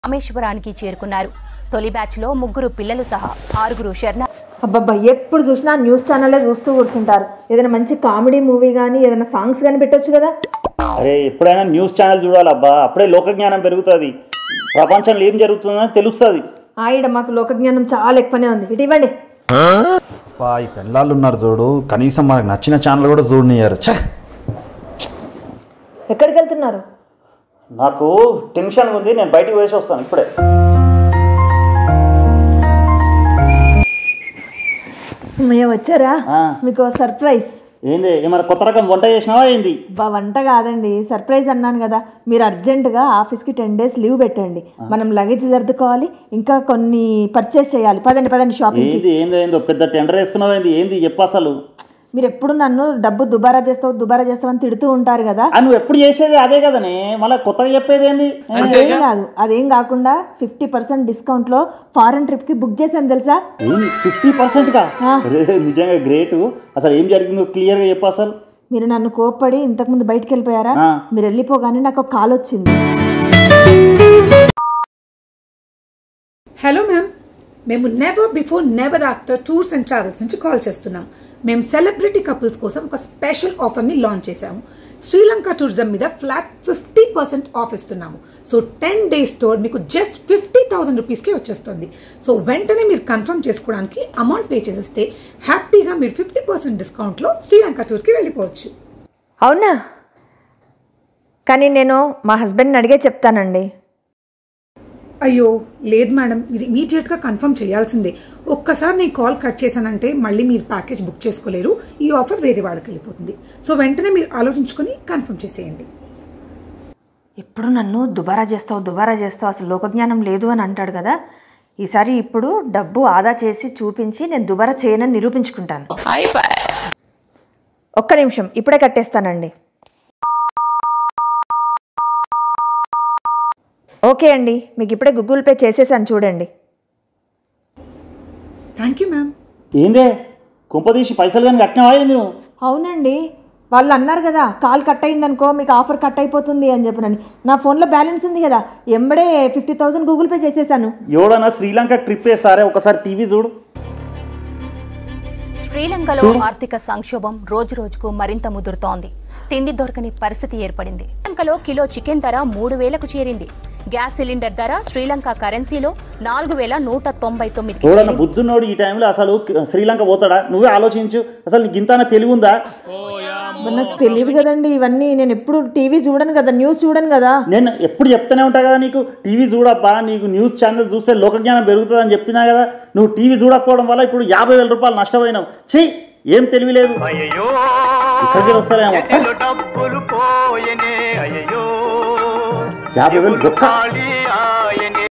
రామేశ్వరానికి చేరుకున్నారు తొలి బ్యాచ్లో ముగ్గురు పిల్లలు సహా ఆరుగురు శరణ అబ్బబ్బా ఎప్పుడు చూసినా న్యూస్ ఛానల్లే చూస్తూ కూర్చుంటారు ఏదైనా మంచి కామెడీ మూవీ కానీ ఏదైనా సాంగ్స్ కానీ పెట్టొచ్చు కదా అరే ఎప్పుడైనా న్యూస్ ఛానల్ చూడాలబ్బా అప్పుడే లోకజ్ఞానం పెరుగుతుంది ప్రపంచంలో ఏం జరుగుతుందని తెలుస్తుంది ఆయిడ మాకు లోకజ్ఞానం చాలా ఎక్కువనే ఉంది ఇటు ఇవ్వండి బా ఈ పిల్లలు ఉన్నారు చూడు కనీసం మనకు నచ్చిన ఛానల్ కూడా చూడనియ్యారు ఛే ఎక్కడికి వెళ్తున్నారు నాకు టెన్షన్ ఉంది నేను బయటికి వేసి వస్తాను ఇప్పుడే మేము వచ్చారా ఆ. మీకు సర్ప్రైజ్ ఏంది ఏమైనా కొత్త రకం వంట చేసినావా ఏంది బా వంట కాదండి సర్ప్రైజ్ అన్నాను కదా మీరు అర్జెంటుగా ఆఫీస్కి టెన్ డేస్ లీవ్ పెట్టండి మనం లగేజ్ సర్దుకోవాలి ఇంకా కొన్ని పర్చేస్ చేయాలి పదండి పదండి షాపింగ్కి ఏంది ఏంది ఏందో పెద్ద టెండర్ వేస్తున్నావు ఏంది ఏంది చెప్పు అసలు మీరు ఎప్పుడు నన్ను డబ్బు దుబారా చేస్తావు దుబారా చేస్తావు అని తిడుతూ ఉంటారు కదా ఆ, నువ్వు ఎప్పుడు చేసేది అదే కదనే మళ్ళీ కొత్తగా చెప్పేది ఏంది అదేం కాదు అదేం కాకుండా ఫిఫ్టీ పర్సెంట్ డిస్కౌంట్లో ఫారెన్ ట్రిప్కి బుక్ చేశాను తెలుసా ఏంది ఫిఫ్టీ పర్సెంట్గా నిజంగా గ్రేట్ అసలు ఏం జరిగిందో క్లియర్గా చెప్పు అసలు మీరు నన్ను కోప్పడి ఇంతకుముందు బయటికి వెళ్ళిపోయారా ఆ. మీరు వెళ్ళిపోగానే నాకు ఒక కాల్ వచ్చింది హలో మ్యామ్ మేము never before never after tours and travels నుంచి కాల్ చేస్తున్నాం మేము సెలబ్రిటీ కపుల్స్ కోసం ఒక స్పెషల్ ఆఫర్ని లాంచ్ చేశాము శ్రీలంక టూరిజం మీద ఫ్లాట్ ఫిఫ్టీ పర్సెంట్ ఆఫ్ ఇస్తున్నాము సో టెన్ డేస్ టూర్ మీకు జస్ట్ ఫిఫ్టీ థౌసండ్ రూపీస్కి వచ్చేస్తుంది సో వెంటనే మీరు కన్ఫర్మ్ చేసుకోవడానికి అమౌంట్ పే చేసేస్తే హ్యాపీగా మీరు ఫిఫ్టీ పర్సెంట్ డిస్కౌంట్లో శ్రీలంక టూర్కి వెళ్ళిపోవచ్చు అవునా కానీ నేను మా హస్బెండ్ని అడిగే చెప్తానండి అయ్యో లేదు మేడం మీరు ఇమీడియట్గా కన్ఫర్మ్ చేయాల్సిందే ఒక్కసారి నేను కాల్ కట్ చేశానంటే మళ్ళీ మీరు ప్యాకేజ్ బుక్ చేసుకోలేరు ఈ ఆఫర్ వేరే వాళ్ళకి వెళ్ళిపోతుంది సో వెంటనే మీరు ఆలోచించుకొని కన్ఫర్మ్ చేసేయండి ఎప్పుడు నన్ను దుబారా చేస్తావు దుబారా చేస్తావు అసలు లోకజ్ఞానం లేదు అని అంటాడు కదా ఈసారి ఇప్పుడు డబ్బు ఆదా చేసి చూపించి నేను దుబారా చేయనని నిరూపించుకుంటాను ఒక్క నిమిషం ఇప్పుడే కట్టేస్తానండి ఓకే అండి మీకు ఇప్పుడే గూగుల్ పే చేసేసాను చూడండి థ్యాంక్ యూ మ్యామ్ ఏందే కుంపదీసి పైసలు కానీ కట్టినావా ఏంది నువ్వు అవునండి వాళ్ళు అన్నారు కదా కాల్ కట్ అయిందనుకో మీకు ఆఫర్ కట్ అయిపోతుంది అని చెప్పినని నా ఫోన్లో బ్యాలెన్స్ ఉంది కదా ఎంబడే ఫిఫ్టీ థౌసండ్ గూగుల్ పే చేసేసాను ఎవడన్నా శ్రీలంక ట్రిప్ వేసారే ఒకసారి టీవీ చూడు శ్రీలంకలో ఆర్థిక సంక్షోభం రోజు రోజుకు మరింత ముదురుతోంది తిండి దొరకని పరిస్థితి ఏర్పడింది శ్రీలంకలో కిలో చికెన్ ధర మూడు వేలకు చేరింది గ్యాస్ సిలిండర్ ధర శ్రీలంక కరెన్సీలో నాలుగు వేల నూట తొంభై తొమ్మిదికి ఎవడన్నా చేరింది బుద్ధున్నోడు ఈ టైంలో అసలు శ్రీలంక పోతాడా నువ్వే ఆలోచించు అసలు నీకు ఇంతనా తెలివి ఉందా మరి నాకు తెలియదు కదండి ఇవన్నీ నేను ఎప్పుడు టీవీ చూడను కదా న్యూస్ చూడను కదా నేను ఎప్పుడు చెప్తూనే ఉంటా కదా నీకు టీవీ చూడబ్బా నీకు న్యూస్ ఛానల్ చూస్తే లోకజ్ఞానం పెరుగుతుంది అని చెప్పినా కదా నువ్వు టీవీ చూడకపోవడం వల్ల ఇప్పుడు యాభై వేల రూపాయలు నష్టపోయినావు చెయ్యి ఏం తెలివి లేదు ఇక్కడికి వస్తారేమో డబ్బులు పోయనే అయ్యో యాభై వేలు బొక్క ఖాళీ